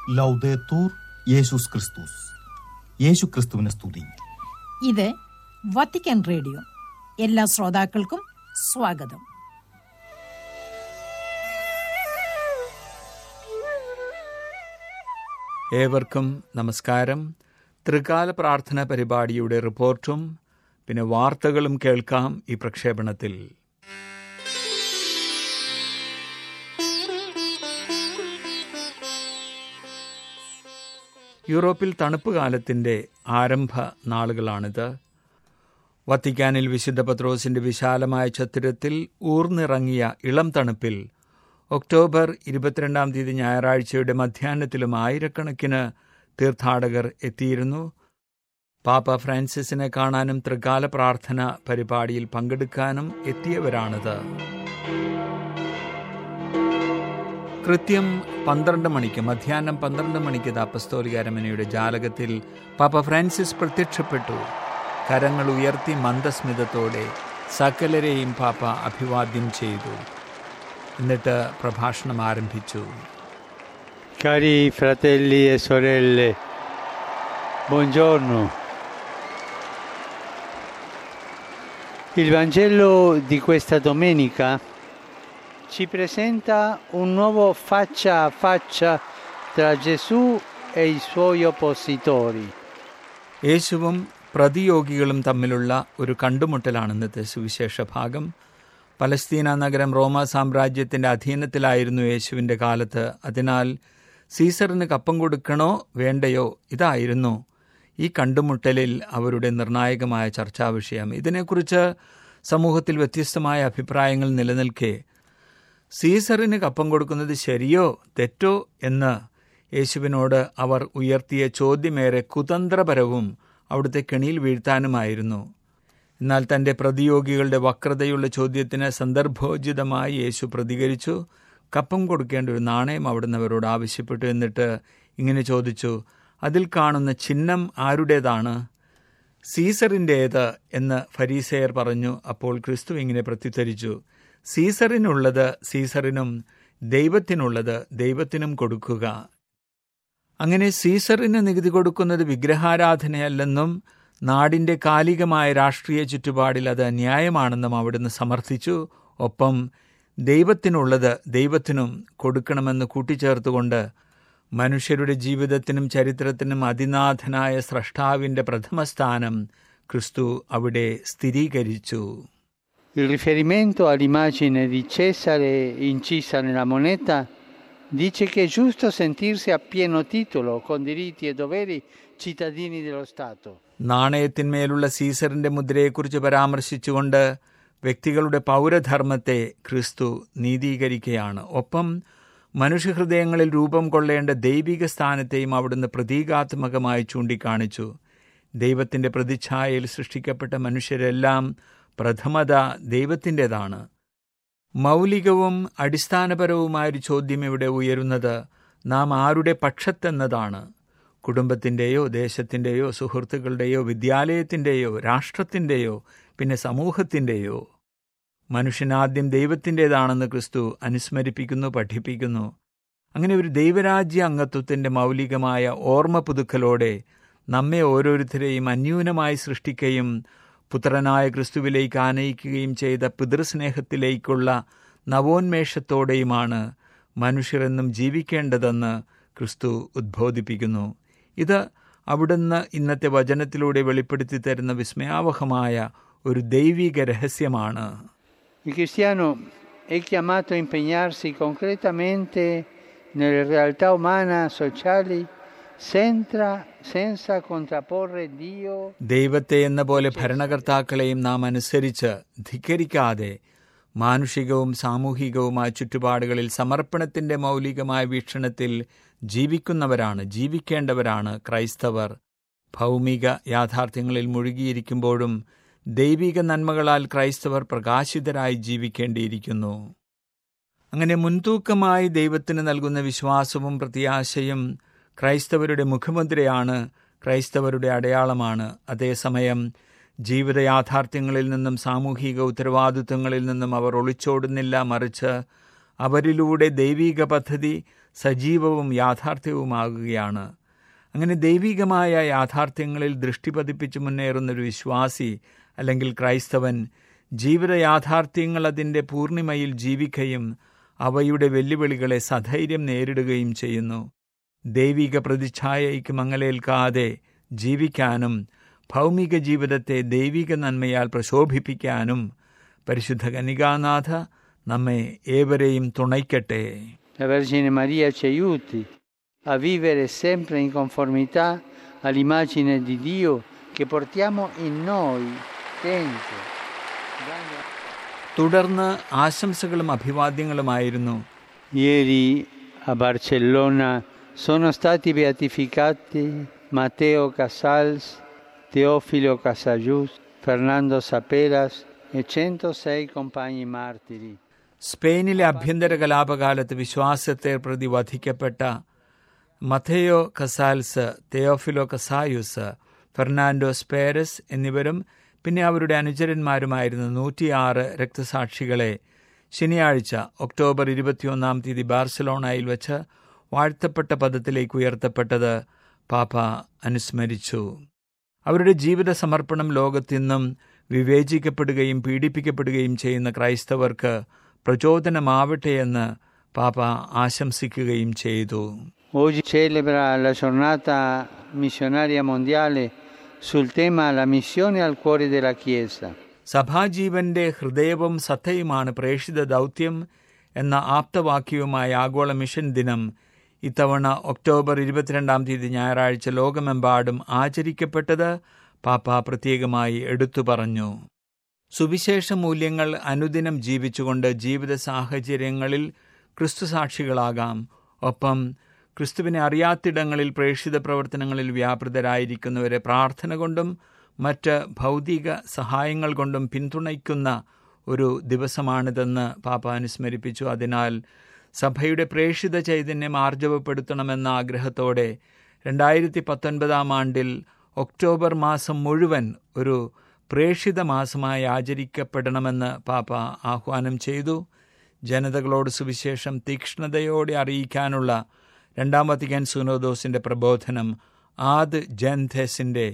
ലൗദേത്തൂർ യേശുസ് ക്രിസ്തുസ് യേശു ക്രിസ്തുവിനെ സ്തുതി ഇത് വത്തിക്കാൻ റേഡിയോ എല്ലാ ശ്രോതാക്കൾക്കും സ്വാഗതം ഏവർക്കും നമസ്കാരം ത്രികാല പ്രാർത്ഥന പരിപാടിയുടെ റിപ്പോർട്ടും പിന്നെ വാർത്തകളും കേൾക്കാം ഈ പ്രക്ഷേപണത്തിൽ യൂറോപ്പിൽ തണുപ്പ് കാലത്തിന്റെ ആരംഭ നാളുകളാണിത് വത്തിക്കാനിൽ വിശുദ്ധ പത്രോസിന്റെ വിശാലമായ ചത്തുരത്തിൽ ഊർന്നിറങ്ങിയ ഇളം തണുപ്പിൽ ഒക്ടോബർ ഇരുപത്തിരണ്ടാം തീയതി ഞായറാഴ്ചയുടെ മധ്യാഹ്നത്തിലും ആയിരക്കണക്കിന് തീർത്ഥാടകർ എത്തിയിരുന്നു പാപ്പ ഫ്രാൻസിസിനെ കാണാനും ത്രികാല പ്രാർത്ഥന പരിപാടിയിൽ പങ്കെടുക്കാനും എത്തിയവരാണിത് കൃത്യം പന്ത്രണ്ട് മണിക്ക് മധ്യാഹ്നം പന്ത്രണ്ട് മണിക്ക് അപ്പസ്തോലിക അരമനയുടെ ജാലകത്തിൽ പാപ്പ ഫ്രാൻസിസ് പ്രത്യക്ഷപ്പെട്ടു കരങ്ങൾ ഉയർത്തി മന്ദസ്മിതത്തോടെ സകലരെയും പാപ്പ അഭിവാദ്യം ചെയ്തു എന്നിട്ട് പ്രഭാഷണം ആരംഭിച്ചു Cari fratelli e sorelle, buongiorno. Il Vangelo di questa domenica ci presenta un nuovo faccia a faccia tra Gesù e i suoi oppositori. യേശുവും പ്രതിയോഗികളും തമ്മിലുള്ള ഒരു കണ്ടുമുട്ടലാണ് ഇന്നത്തെ സുവിശേഷ ഭാഗം പലസ്തീന നഗരം റോമ സാമ്രാജ്യത്തിന്റെ അധീനത്തിലായിരുന്നു യേശുവിന്റെ കാലത്ത് അതിനാൽ സീസറിന് കപ്പം കൊടുക്കണോ വേണ്ടയോ ഇതായിരുന്നു ഈ കണ്ടുമുട്ടലിൽ അവരുടെ നിർണായകമായ ചർച്ചാ വിഷയം ഇതിനെക്കുറിച്ച് സമൂഹത്തിൽ വ്യത്യസ്തമായ അഭിപ്രായങ്ങൾ നിലനിൽക്കെ സീസറിന് കപ്പം കൊടുക്കുന്നത് ശരിയോ തെറ്റോ എന്ന് യേശുവിനോട് അവർ ഉയർത്തിയ ചോദ്യമേറെ കുതന്ത്രപരവും അവിടുത്തെ കെണിയിൽ വീഴ്ത്താനുമായിരുന്നു എന്നാൽ തന്റെ പ്രതിയോഗികളുടെ വക്രതയുള്ള ചോദ്യത്തിന് സന്ദർഭോചിതമായി യേശു പ്രതികരിച്ചു കപ്പം കൊടുക്കേണ്ട ഒരു നാണയം അവിടുന്ന് അവരോട് ആവശ്യപ്പെട്ടു എന്നിട്ട് ഇങ്ങനെ ചോദിച്ചു അതിൽ കാണുന്ന ചിഹ്നം ആരുടേതാണ് സീസറിൻ്റേത് എന്ന് ഫരീസയർ പറഞ്ഞു അപ്പോൾ ക്രിസ്തു ഇങ്ങനെ പ്രത്യുത്തരിച്ചു സീസറിനുള്ളത് സീസറിനും ദൈവത്തിനുള്ളത് ദൈവത്തിനും കൊടുക്കുക അങ്ങനെ സീസറിന് നികുതി കൊടുക്കുന്നത് വിഗ്രഹാരാധനയല്ലെന്നും നാടിന്റെ കാലികമായ രാഷ്ട്രീയ ചുറ്റുപാടിൽ അത് ന്യായമാണെന്നും അവിടുന്ന് സമർത്ഥിച്ചു ഒപ്പം ദൈവത്തിനുള്ളത് ദൈവത്തിനും കൊടുക്കണമെന്ന് കൂട്ടിച്ചേർത്തുകൊണ്ട് മനുഷ്യരുടെ ജീവിതത്തിനും ചരിത്രത്തിനും അതിനാഥനായ സ്രഷ്ടാവിന്റെ പ്രഥമ സ്ഥാനം ക്രിസ്തു അവിടെ സ്ഥിരീകരിച്ചു Il riferimento all'immagine di Cesare incisa nella moneta dice che è giusto sentirsi a pieno titolo, con diritti e doveri, cittadini dello Stato. നാണയത്തിന്മേലുള്ള സീസറിന്റെ മുദ്രയെക്കുറിച്ച് പരാമർശിച്ചുകൊണ്ട് വ്യക്തികളുടെ പൗരധർമ്മത്തെ ക്രിസ്തു നീതീകരിക്കുകയാണ് ഒപ്പം മനുഷ്യഹൃദയങ്ങളിൽ രൂപം കൊള്ളേണ്ട ദൈവിക സ്ഥാനത്തെയും അവിടുന്ന് പ്രതീകാത്മകമായി ചൂണ്ടിക്കാണിച്ചു ദൈവത്തിന്റെ പ്രതിച്ഛായയിൽ സൃഷ്ടിക്കപ്പെട്ട മനുഷ്യരെല്ലാം പ്രഥമത ദൈവത്തിൻ്റെതാണ് മൗലികവും അടിസ്ഥാനപരവുമായൊരു ചോദ്യം ഇവിടെ ഉയരുന്നത് നാം ആരുടെ പക്ഷത്തെന്നതാണ് കുടുംബത്തിൻ്റെയോ ദേശത്തിൻ്റെയോ സുഹൃത്തുക്കളുടെയോ വിദ്യാലയത്തിൻ്റെയോ രാഷ്ട്രത്തിൻ്റെയോ പിന്നെ സമൂഹത്തിൻ്റെയോ മനുഷ്യനാദ്യം ദൈവത്തിൻ്റെതാണെന്ന് ക്രിസ്തു അനുസ്മരിപ്പിക്കുന്നു പഠിപ്പിക്കുന്നു അങ്ങനെ ഒരു ദൈവരാജ്യ അംഗത്വത്തിൻ്റെ മൗലികമായ ഓർമ്മ പുതുക്കലോടെ നമ്മെ ഓരോരുത്തരെയും അന്യൂനമായി സൃഷ്ടിക്കുകയും പുത്രനായ ക്രിസ്തുവിലേക്ക് ആനയിക്കുകയും ചെയ്ത പിതൃസ്നേഹത്തിലേക്കുള്ള നവോന്മേഷത്തോടെയുമാണ് മനുഷ്യരെന്നും ജീവിക്കേണ്ടതെന്ന് ക്രിസ്തു ഉദ്ബോധിപ്പിക്കുന്നു ഇത് അവിടുന്ന് ഇന്നത്തെ വചനത്തിലൂടെ വെളിപ്പെടുത്തി തരുന്ന വിസ്മയാവഹമായ ഒരു ദൈവിക രഹസ്യമാണ് Il cristiano è chiamato a impegnarsi concretamente nelle realtà umane sociali senza, senza contrapporre Dio ദൈവത്തെ എന്ന പോലെ ഭരണകർത്താക്കളെയും നാം അനുസരിച്ച് ധിക്കരിക്കാതെ മാനുഷികവും സാമൂഹികവുമായ ചുറ്റുപാടുകളിൽ സമർപ്പണത്തിന്റെ മൗലികമായ വീക്ഷണത്തിൽ ജീവിക്കുന്നവരാണ് ജീവിക്കേണ്ടവരാണ് ക്രൈസ്തവർ ഭൗമിക യാഥാർത്ഥ്യങ്ങളിൽ മുഴുകിയിരിക്കുമ്പോഴും ദൈവിക നന്മകളാൽ ക്രൈസ്തവർ പ്രകാശിതരായി ജീവിക്കേണ്ടിയിരിക്കുന്നു അങ്ങനെ മുൻതൂക്കമായി ദൈവത്തിന് നൽകുന്ന വിശ്വാസവും പ്രത്യാശയും ക്രൈസ്തവരുടെ മുഖമുദ്രയാണ് ക്രൈസ്തവരുടെ അടയാളമാണ് അതേസമയം ജീവിത യാഥാർത്ഥ്യങ്ങളിൽ നിന്നും സാമൂഹിക ഉത്തരവാദിത്വങ്ങളിൽ നിന്നും അവർ ഒളിച്ചോടുന്നില്ല മറിച്ച് അവരിലൂടെ ദൈവീക പദ്ധതി സജീവവും യാഥാർത്ഥ്യവുമാകുകയാണ് അങ്ങനെ ദൈവികമായ യാഥാർത്ഥ്യങ്ങളിൽ ദൃഷ്ടി പതിപ്പിച്ച് മുന്നേറുന്ന ഒരു വിശ്വാസി അല്ലെങ്കിൽ ക്രൈസ്തവൻ ജീവിത യാഥാർത്ഥ്യങ്ങൾ അതിൻ്റെ പൂർണിമയിൽ ജീവിക്കുകയും അവയുടെ വെല്ലുവിളികളെ സധൈര്യം നേരിടുകയും ചെയ്യുന്നു ദൈവിക പ്രതിച്ഛായയ്ക്ക് മങ്ങലേൽക്കാതെ ജീവിക്കാനും ഭൗമിക ജീവിതത്തെ ദൈവിക നന്മയാൽ പ്രശോഭിപ്പിക്കാനും പരിശുദ്ധ കനികാനാഥ നമ്മെ ഏവരെയും തുണയ്ക്കട്ടെ La Vergine Maria ci aiuti a vivere sempre in conformità all'immagine di Dio che portiamo in noi dentro. തുടർന്ന് ആശംസകളും അഭിവാദ്യങ്ങളുമായിരുന്നു Ieri a Barcellona sono stati beatificati Matteo Casals, Teofilo Casajus, Fernando Saperas e 106 compagni martiri. സ്പെയിനിലെ ആഭ്യന്തര കലാപകാലത്ത് വിശ്വാസത്തെ പ്രതി വധിക്കപ്പെട്ട മഥയോ കസാൽസ് തെയോഫിലോ കസായുസ് Fernando സ്പേരസ് എന്നിവരും പിന്നെ അവരുടെ അനുചരന്മാരുമായിരുന്ന നൂറ്റിയാറ് രക്തസാക്ഷികളെ ശനിയാഴ്ച ഒക്ടോബർ ഇരുപത്തിയൊന്നാം തീയതി ബാർസലോണയിൽ വെച്ച് വാഴ്ത്തപ്പെട്ട പദത്തിലേക്ക് ഉയർത്തപ്പെട്ടത് പാപ്പ അനുസ്മരിച്ചു അവരുടെ ജീവിത സമർപ്പണം ലോകത്തിന്നും വിവേചിക്കപ്പെടുകയും പീഡിപ്പിക്കപ്പെടുകയും ചെയ്യുന്ന ക്രൈസ്തവർക്ക് പ്രചോദനമാവട്ടെയെന്ന് പാപ്പ ആശംസിക്കുകയും ചെയ്തു Oggi celebra la giornata missionaria mondiale sul tema La missione al cuore della Chiesa. സഭാജീവന്റെ ഹൃദയവും സത്തയുമാണ് പ്രേഷിത ദൗത്യം എന്ന ആപ്തവാക്യവുമായ ആഗോള മിഷൻ ദിനം ഇത്തവണ ഒക്ടോബർ ഇരുപത്തിരണ്ടാം തീയതി ഞായറാഴ്ച ലോകമെമ്പാടും ആചരിക്കപ്പെട്ടത് പാപ്പ പ്രത്യേകമായി എടുത്തു പറഞ്ഞു സുവിശേഷ മൂല്യങ്ങൾ അനുദിനം ജീവിച്ചുകൊണ്ട് ജീവിത സാഹചര്യങ്ങളിൽ ക്രിസ്തുസാക്ഷികളാകാം ഒപ്പം ക്രിസ്തുവിനെ അറിയാത്തിടങ്ങളിൽ പ്രേക്ഷിത പ്രവർത്തനങ്ങളിൽ വ്യാപൃതരായിരിക്കുന്നവരെ പ്രാർത്ഥന കൊണ്ടും മറ്റ് ഭൗതിക സഹായങ്ങൾ കൊണ്ടും പിന്തുണയ്ക്കുന്ന ഒരു ദിവസമാണിതെന്ന് പാപ്പ അനുസ്മരിപ്പിച്ചു അതിനാൽ സഭയുടെ പ്രേക്ഷിത ചൈതന്യം ആർജവപ്പെടുത്തണമെന്ന ആഗ്രഹത്തോടെ രണ്ടായിരത്തി പത്തൊൻപതാം ആണ്ടിൽ ഒക്ടോബർ മാസം മുഴുവൻ ഒരു പ്രേക്ഷിത മാസമായി ആചരിക്കപ്പെടണമെന്ന് പാപ്പ ആഹ്വാനം ചെയ്തു ജനതകളോട് സുവിശേഷം തീക്ഷ്ണതയോടെ അറിയിക്കാനുള്ള രണ്ടാം വത്തിക്കാൻ സുനോദോസിന്റെ പ്രബോധനം ആദ് ജൻഥെസിന്റെ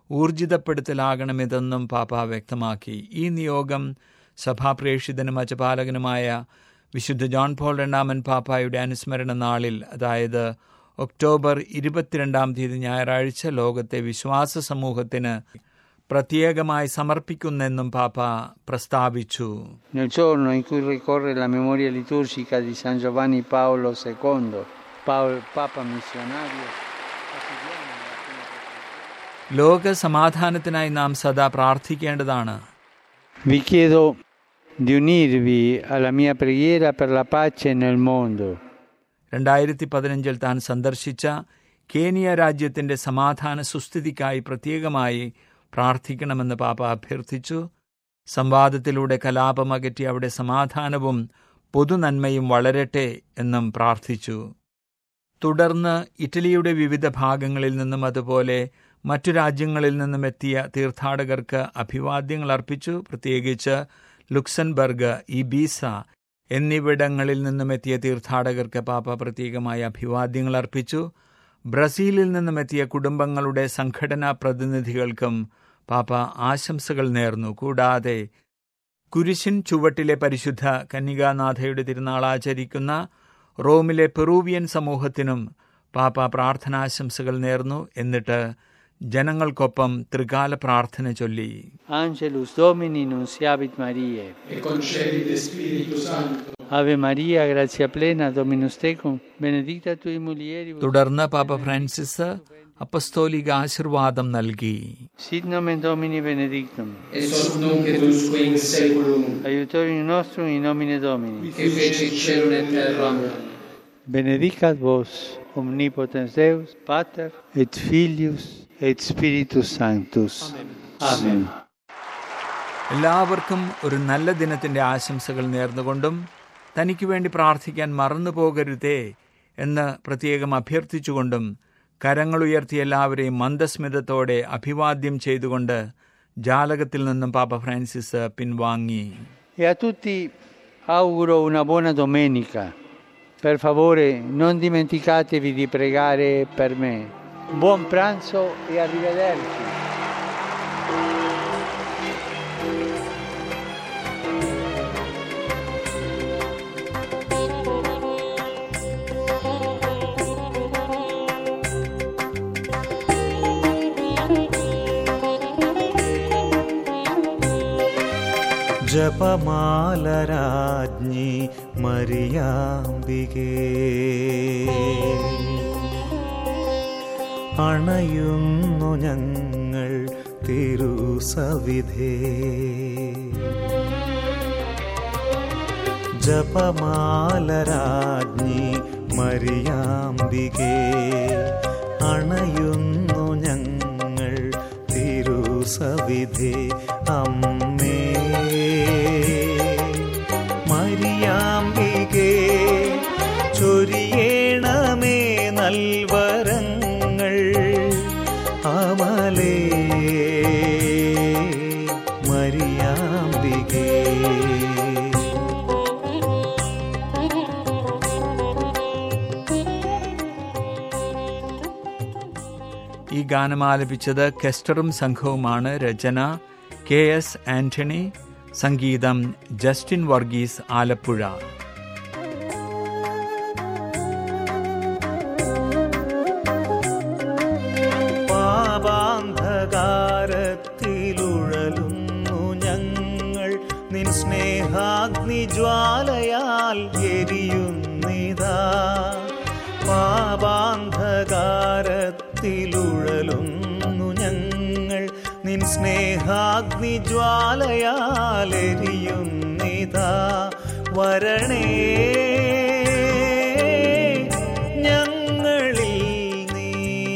ഊർജിതപ്പെടുത്തലാകണമെതെന്നും പാപ്പ വ്യക്തമാക്കി ഈ നിയോഗം സഭാപ്രേക്ഷിതനും അജപാലകനുമായ വിശുദ്ധ ജോൺ പോൾ രണ്ടാമൻ പാപ്പായുടെ അനുസ്മരണ നാളിൽ അതായത് ഒക്ടോബർ ഇരുപത്തിരണ്ടാം തീയതി ഞായറാഴ്ച ലോകത്തെ വിശ്വാസ സമൂഹത്തിന് പ്രത്യേകമായി സമർപ്പിക്കുന്നെന്നും പാപ്പ പ്രസ്താവിച്ചു Nel giorno in cui ricorre la memoria liturgica di San Giovanni Paolo II, Paolo, Papa missionario, ലോക സമാധാനത്തിനായി നാം സദാ പ്രാർത്ഥിക്കേണ്ടതാണ് vi chiedo di unirvi alla mia preghiera per la pace nel mondo. രണ്ടായിരത്തി പതിനഞ്ചിൽ താൻ സന്ദർശിച്ച കേനിയ രാജ്യത്തിന്റെ സമാധാന സുസ്ഥിതിക്കായി പ്രത്യേകമായി പ്രാർത്ഥിക്കണമെന്ന് പാപ്പ അഭ്യർത്ഥിച്ചു സംവാദത്തിലൂടെ കലാപമകറ്റി അവിടെ സമാധാനവും പൊതുനന്മയും വളരട്ടെ എന്നും പ്രാർത്ഥിച്ചു തുടർന്ന് ഇറ്റലിയുടെ വിവിധ ഭാഗങ്ങളിൽ നിന്നും അതുപോലെ മറ്റു രാജ്യങ്ങളിൽ നിന്നും എത്തിയ തീർത്ഥാടകർക്ക് അഭിവാദ്യങ്ങൾ അർപ്പിച്ചു പ്രത്യേകിച്ച് ലുക്സംബർഗ് ഇബീസ എന്നിവിടങ്ങളിൽ നിന്നും എത്തിയ തീർത്ഥാടകർക്ക് പാപ്പ പ്രത്യേകമായി അഭിവാദ്യങ്ങൾ അർപ്പിച്ചു ബ്രസീലിൽ നിന്നും എത്തിയ കുടുംബങ്ങളുടെ സംഘടനാ പ്രതിനിധികൾക്കും പാപ്പ ആശംസകൾ നേർന്നു കൂടാതെ കുരിശിൻ ചുവട്ടിലെ പരിശുദ്ധ കന്യകാനാഥയുടെ തിരുനാൾ ആചരിക്കുന്ന റോമിലെ പെറൂവിയൻ സമൂഹത്തിനും പാപ്പ പ്രാർത്ഥനാശംസകൾ നേർന്നു എന്നിട്ട് ജനങ്ങൾക്കൊപ്പം ത്രികാല പ്രാർത്ഥന ചൊല്ലി Angelus Domini nunciavit Mariae. e concedite Spiritu Santo, Ave Maria, gratia plena, Dominus tecum, benedicta tui mulieribus, തുടർന്ന് പാപ്പ ഫ്രാൻസിസ് അപ്പസ്തോലിക ആശീർവാദം നൽകി sit nomen Domini benedictum, et soc nunc et usque in seculum, aiutorium nostrum in nomine Domini. qui feci celum et terram, Benedicat vos, omnipotens Deus, Pater, et Filius, et Spiritus Sanctus. Amen. എല്ലാവർക്കും ഒരു നല്ല ദിനത്തിന്റെ ആശംസകൾ നേർന്നുകൊണ്ടും തനിക്ക് വേണ്ടി പ്രാർത്ഥിക്കാൻ മറന്നു പോകരുതേ എന്ന് പ്രത്യേകം അഭ്യർത്ഥിച്ചുകൊണ്ടും കരങ്ങളുയർത്തി എല്ലാവരെയും മന്ദസ്മിതത്തോടെ അഭിവാദ്യം ചെയ്തുകൊണ്ട് ജാലകത്തിൽ നിന്നും പാപ്പ ഫ്രാൻസിസ് പിൻവാങ്ങി E a tutti auguro una buona domenica. Per favore non dimenticatevi di pregare per me. Buon pranzo e arrivederci. ജപമാലരാജ്ഞി മരിയാമ്പികേ അണയുന്നു ഞങ്ങൾ തിരുസവിധേ ജപമാലരാജ്ഞി മരിയാമ്പികേ അണയുന്നു ഞങ്ങൾ തിരുസവിധേ അമ്മേ മരിയാമ്പികേ ചൊരിയേണമേ നൽവരങ്ങൾ അമലേ മരിയാമ്പികേ ഈ ഗാനം ആലപിച്ചത് കെസ്റ്ററും സംഘവുമാണ് രചന കെ എസ് ആന്റണി സംഗീതം ജസ്റ്റിൻ വർഗീസ് ആലപ്പുഴ പാപാന്ധകാരത്തിലുഴലുന്നു ഞങ്ങൾ നിൻ സ്നേഹാഗ്നി ജ്വാലയാൽ എരിയുന്നിതാ പാപാന്ധകാരത്തിലുഴലുന്നു ഞങ്ങൾ നിൻ സ്നേഹാഗ്നി ജ്വാലയാൽ എരിയുന്നിതാ വരണേ ഞങ്ങളിൽ നീ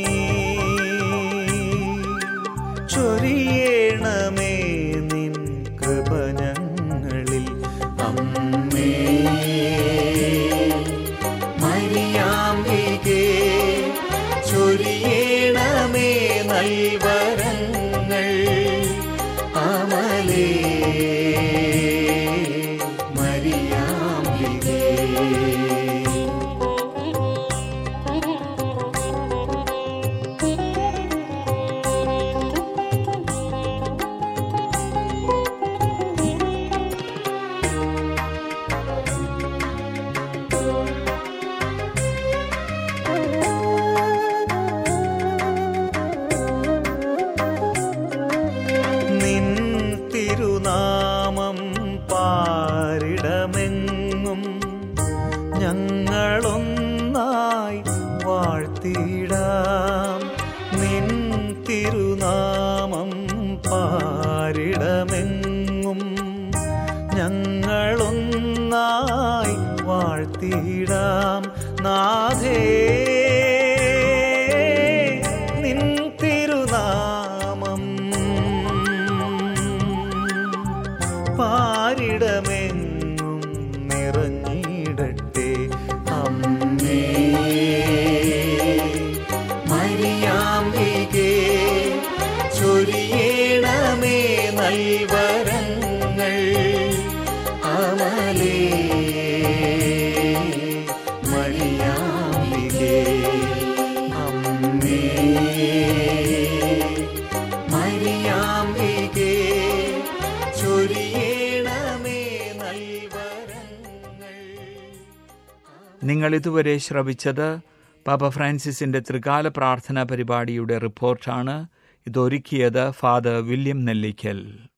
ചൊരിയേണമേ നിൻ കൃപ ഞങ്ങളിൽ അമ്മേ മരിയാമ്പികേ ചൊരിയേണമേ നൽവരങ്ങൾ അമലേ മരിയാമ്പികേ നിൻ തിരുനാമം പാരിടമെങ്ങും ഞങ്ങളൊന്നായി വാഴ്ത്തിടാം നിൻ തിരുനാമം പാരിടമെങ്ങും ഞങ്ങളൊന്നായി വാഴ്ത്തിടാം നാഥേ നിൻ തിരുനാമം പാരിടമെങ്ങും നിറഞ്ഞിടട്ടെ അമ്മേ മരിയാമ്പികേ ചൊരിയേണമേ നൽവരങ്ങൾ അമലേ മരിയാമ്പികേ അമ്മേ മരിയാമ്പികേ ചൊരിയേണമേ നൽവരങ്ങൾ നിങ്ങൾ ഇതുവരെ ശ്രവിച്ചത് പാപ്പ ഫ്രാൻസിസിന്റെ ത്രികാല പ്രാർത്ഥനാ പരിപാടിയുടെ റിപ്പോർട്ടാണ് ഇതൊരുക്കിയത് ഫാദർ വില്യം നെല്ലിക്കൽ